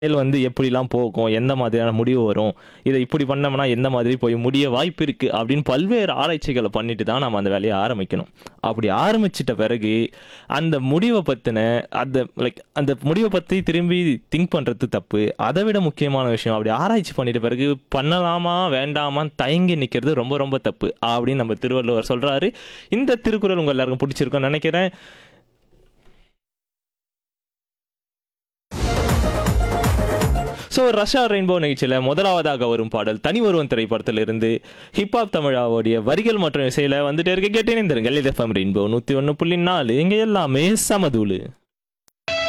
செயல் வந்து எப்படிலாம் போகும் எந்த மாதிரியான முடிவு வரும் இதை இப்படி பண்ணோம்னா எந்த மாதிரி போய் முடிய வாய்ப்பு இருக்கு அப்படின்னு பல்வேறு ஆராய்ச்சிகளை பண்ணிட்டு தான் நம்ம அந்த வேலையை ஆரம்பிக்கணும் அப்படி ஆரம்பிச்சிட்ட பிறகு அந்த முடிவை பற்றின அந்த லைக் அந்த முடிவை பற்றி திரும்பி திங்க் பண்ணுறது தப்பு அதை விட முக்கியமான விஷயம் அப்படி ஆராய்ச்சி பண்ணிட்ட பிறகு பண்ணலாமா வேண்டாமா தயங்கி நிற்கிறது ரொம்ப ரொம்ப தப்பு அப்படின்னு நம்ம திருவள்ளுவர் சொல்கிறாரு இந்த திருக்குறள் உங்கள் எல்லாருக்கும் பிடிச்சிருக்கும்னு நினைக்கிறேன் ஸோ ரஷ்யா ரெயின்போ நிகழ்ச்சியில் முதலாவதாக வரும் பாடல் தனி ஒருவன் திரைப்படத்திலிருந்து ஹிப்ஹாப் தமிழாவுடைய வரிகள் மற்றும் இசையில் வந்துட்டு இருக்க கேட்டேன் இந்த இது எஃப்எம் ரெயின்போ நூற்றி ஒன்று புள்ளி நாலு இங்கே எல்லாமே சமதூளு